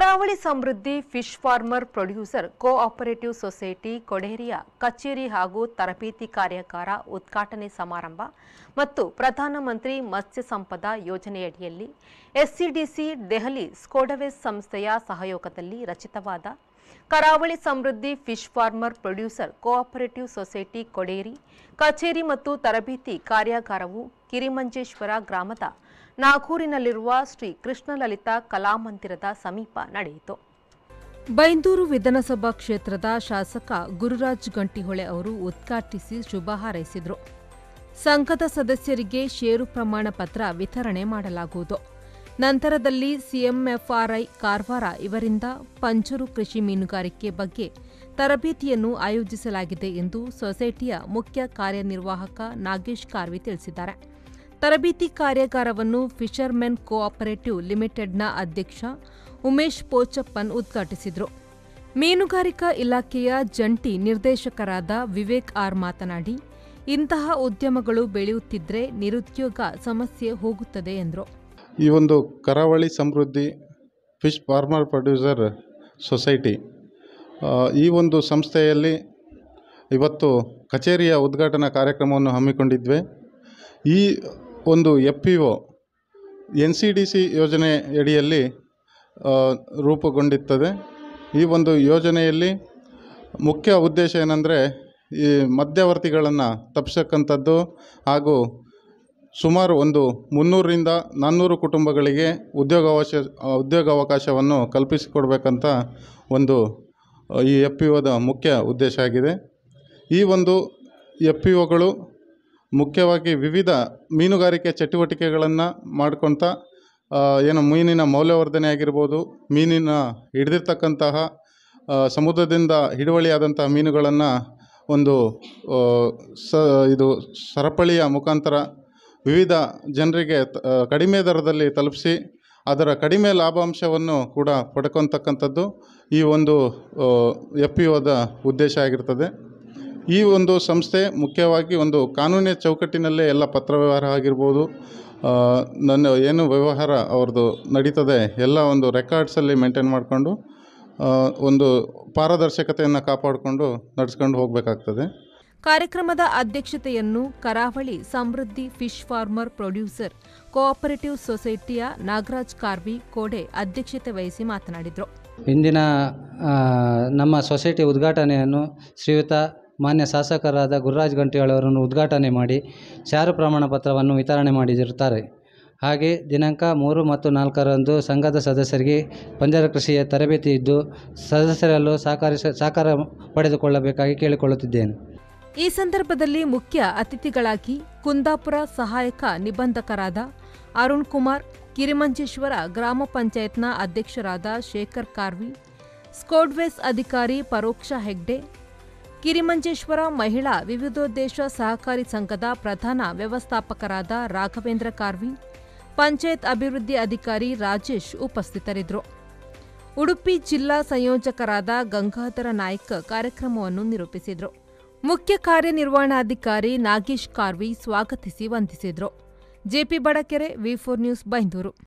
ಕರಾವಳಿ Samruddhi fish farmer producer cooperative society ಕೊಡೇರಿಯ ಕಚೇರಿ ಹಾಗೂ ತರಬೇತಿ ಕಾರ್ಯಾಗಾರ ಉದ್ಘಾಟನೆ ಸಮಾರಂಭ ಮತ್ತು ಪ್ರಧಾನಮಂತ್ರಿ ಮತ್ಸ್ಯ ಸಂಪದ ಯೋಜನೆಯಡಿಯಲ್ಲಿ ಎಸ್ಸಿಡಿಸಿ ದೆಹಲಿ ಸ್ಕೋಡವೆಸ್ ಸಂಸ್ಥೆಯ ಸಹಯೋಗದಲ್ಲಿ ರಚಿತವಾದ Karavali Samruddhi fish farmer producer cooperative society Koderi ಕಚೇರಿ ಮತ್ತು ತರಬೇತಿ ಕಾರ್ಯಾಗಾರವು ಕಿರಿಮಂಜೇಶ್ವರ ಗ್ರಾಮದ ನಾಗೂರಿನಲ್ಲಿರುವ ಶ್ರೀ ಕೃಷ್ಣಲಲಿತಾ ಕಲಾಮಂದಿರದ ಸಮೀಪ ನಡೆಯಿತು ಬೈಂದೂರು ವಿಧಾನಸಭಾ ಕ್ಷೇತ್ರದ ಶಾಸಕ ಗುರುರಾಜ್ ಗಂಟಿಹೊಳೆ ಅವರು ಉದ್ಘಾಟಿಸಿ ಶುಭ ಹಾರೈಸಿದರು ಸಂಘದ ಸದಸ್ಯರಿಗೆ ಷೇರು ಪ್ರಮಾಣ ಪತ್ರ ವಿತರಣೆ ಮಾಡಲಾಗುವುದು ನಂತರದಲ್ಲಿ ಸಿಎಂಎಫ್ಆರ್ಐ ಕಾರವಾರ ಇವರಿಂದ ಪಂಜರು ಕೃಷಿ ಮೀನುಗಾರಿಕೆ ಬಗ್ಗೆ ತರಬೇತಿಯನ್ನು ಆಯೋಜಿಸಲಾಗಿದೆ ಎಂದು ಸೊಸೈಟಿಯ ಮುಖ್ಯ ಕಾರ್ಯನಿರ್ವಾಹಕ ನಾಗೇಶ್ ಕಾರ್ವಿ ತಿಳಿಸಿದ್ದಾರೆ ತರಬೇತಿ ಕಾರ್ಯಾಗಾರವನ್ನು ಫಿಶರ್ಮೆನ್ ಕೋಆಪರೇಟಿವ್ ಲಿಮಿಟೆಡ್ನ ಅಧ್ಯಕ್ಷ ಉಮೇಶ್ ಪೋಚಪ್ಪನ್ ಉದ್ಘಾಟಿಸಿದರು ಮೀನುಗಾರಿಕಾ ಇಲಾಖೆಯ ಜಂಟಿ ನಿರ್ದೇಶಕರಾದ ವಿವೇಕ್ ಆರ್ ಮಾತನಾಡಿ ಇಂತಹ ಉದ್ಯಮಗಳು ಬೆಳೆಯುತ್ತಿದ್ರೆ ನಿರುದ್ಯೋಗ ಸಮಸ್ಯೆ ಹೋಗುತ್ತದೆ ಎಂದರು ಈ ಒಂದು Karavali Samruddhi fish farmer producer society ಆ, ಈ ಒಂದು ಸಂಸ್ಥೆಯಲ್ಲಿ ಇವತ್ತು ಕಚೇರಿಯ ಉದ್ಘಾಟನಾ ಕಾರ್ಯಕ್ರಮವನ್ನು ಹಮ್ಮಿಕೊಂಡಿದ್ವಿ ಈ ಒಂದು F P O N C D C ಯೋಜನೆ ಅಡಿಯಲ್ಲಿ ಆ, ರೂಪುಗೊಂಡಿರ್ತದೆ ಈ ಒಂದು ಯೋಜನೆಯಲ್ಲಿ ಮುಖ್ಯ ಉದ್ದೇಶ ಏನಂದರೆ ಈ ಮಧ್ಯವರ್ತಿಗಳನ್ನು ತಪ್ಪಿಸಕ್ಕಂಥದ್ದು ಹಾಗೂ ಸುಮಾರು ಒಂದು ಮುನ್ನೂರರಿಂದ ನಾನ್ನೂರು ಕುಟುಂಬಗಳಿಗೆ ಉದ್ಯೋಗಾವಶ ಉದ್ಯೋಗಾವಕಾಶವನ್ನು ಕಲ್ಪಿಸಿಕೊಡ್ಬೇಕಂತ ಒಂದು ಆ, ಈ ಎಫ್ ಪಿ ಒದ ಮುಖ್ಯ ಉದ್ದೇಶ ಆಗಿದೆ ಈ ಒಂದು ಎಫ್ ಪಿ ಒಗಳು ಮುಖ್ಯವಾಗಿ ವಿವಿಧ ಮೀನುಗಾರಿಕೆ ಚಟುವಟಿಕೆಗಳನ್ನು ಮಾಡ್ಕೊತ ಆ, ಏನು ಮೀನಿನ ಮೌಲ್ಯವರ್ಧನೆ ಆಗಿರ್ಬೋದು ಮೀನಿನ ಹಿಡಿದಿರ್ತಕ್ಕಂತಹ ಆ, ಸಮುದ್ರದಿಂದ ಹಿಡುವಳಿಯಾದಂತಹ ಮೀನುಗಳನ್ನು ಒಂದು ಆ, ಸ ಇದು ಸರಪಳಿಯ ಮುಖಾಂತರ ವಿವಿಧ ಜನರಿಗೆ ತ- ಆ, ಕಡಿಮೆ ದರದಲ್ಲಿ ತಲುಪಿಸಿ ಅದರ ಕಡಿಮೆ ಲಾಭಾಂಶವನ್ನು ಕೂಡ ಪಡ್ಕೊತಕ್ಕಂಥದ್ದು ಈ ಒಂದು ಎಫ್ ಪಿ ಒದ ಉದ್ದೇಶ ಆಗಿರ್ತದೆ ಈ ಒಂದು ಸಂಸ್ಥೆ ಮುಖ್ಯವಾಗಿ ಒಂದು ಕಾನೂನಿನ ಚೌಕಟ್ಟಿನಲ್ಲೇ ಎಲ್ಲ ಪತ್ರ ವ್ಯವಹಾರ ಆಗಿರ್ಬೋದು ಆ, ನನ್ನ ಏನು ವ್ಯವಹಾರ ಅವ್ರದ್ದು ನಡೀತದೆ ಎಲ್ಲ ಒಂದು ರೆಕಾರ್ಡ್ಸಲ್ಲಿ ಮೇಂಟೈನ್ ಮಾಡಿಕೊಂಡು ಒಂದು ಪಾರದರ್ಶಕತೆಯನ್ನು ಕಾಪಾಡಿಕೊಂಡು ನಡೆಸ್ಕೊಂಡು ಹೋಗಬೇಕಾಗ್ತದೆ ಕಾರ್ಯಕ್ರಮದ ಅಧ್ಯಕ್ಷತೆಯನ್ನು Karavali Samruddhi fish farmer producer cooperative ಸೊಸೈಟಿಯ ನಾಗರಾಜ್ ಕಾರ್ವಿ ಕೋಡೆ ಅಧ್ಯಕ್ಷತೆ ವಹಿಸಿ ಮಾತನಾಡಿದರು ಇಂದಿನ ಆ, ನಮ್ಮ ಸೊಸೈಟಿ ಉದ್ಘಾಟನೆಯನ್ನು ಶ್ರೀಯುತ ಮಾನ್ಯ ಶಾಸಕರಾದ ಗುರುರಾಜ್ ಗಂಟಿಯವರನ್ನು ಉದ್ಘಾಟನೆ ಮಾಡಿ ಷೇರು ಪ್ರಮಾಣ ಪತ್ರವನ್ನು ವಿತರಣೆ ಮಾಡಿದಿರುತ್ತಾರೆ ಹಾಗೆ ದಿನಾಂಕ ಮೂರು ಮತ್ತು ನಾಲ್ಕರಂದು ಸಂಘದ ಸದಸ್ಯರಿಗೆ ಪಂಜರ ಕೃಷಿಯ ತರಬೇತಿ ಇದ್ದು ಸದಸ್ಯರಲ್ಲೂ ಸಹಕರಿಸ ಸಹಕಾರ ಪಡೆದುಕೊಳ್ಳಬೇಕಾಗಿ ಕೇಳಿಕೊಳ್ಳುತ್ತಿದ್ದೇನೆ ಈ ಸಂದರ್ಭದಲ್ಲಿ ಮುಖ್ಯ ಅತಿಥಿಗಳಾಗಿ ಕುಂದಾಪುರ ಸಹಾಯಕ ನಿಬಂಧಕರಾದ ಅರುಣ್ ಕುಮಾರ್ ಕಿರಿಮಂಜೇಶ್ವರ ಗ್ರಾಮ ಪಂಚಾಯತ್ನ ಅಧ್ಯಕ್ಷರಾದ ಶೇಖರ್ ಕಾರ್ವಿ ಸ್ಕೋಡ್ವೇಸ್ ಅಧಿಕಾರಿ ಪರೋಕ್ಷ ಹೆಗ್ಡೆ ಕಿರಿಮಂಜೇಶ್ವರ ಮಹಿಳಾ ವಿವಿಧೋದ್ದೇಶ ಸಹಕಾರಿ ಸಂಘದ ಪ್ರಧಾನ ವ್ಯವಸ್ಥಾಪಕರಾದ ರಾಘವೇಂದ್ರ ಕಾರ್ವಿ ಪಂಚಾಯತ್ ಅಭಿವೃದ್ಧಿ ಅಧಿಕಾರಿ ರಾಜೇಶ್ ಉಪಸ್ಥಿತರಿದ್ದರು ಉಡುಪಿ ಜಿಲ್ಲಾ ಸಂಯೋಜಕರಾದ ಗಂಗಾಧರ ನಾಯ್ಕ ಕಾರ್ಯಕ್ರಮವನ್ನು ನಿರೂಪಿಸಿದರು ಮುಖ್ಯ ಕಾರ್ಯನಿರ್ವಹಣಾಧಿಕಾರಿ ನಾಗೇಶ್ ಕಾರ್ವಿ ಸ್ವಾಗತಿಸಿ ವಂದಿಸಿದರು JP Badakere V four News Byndoor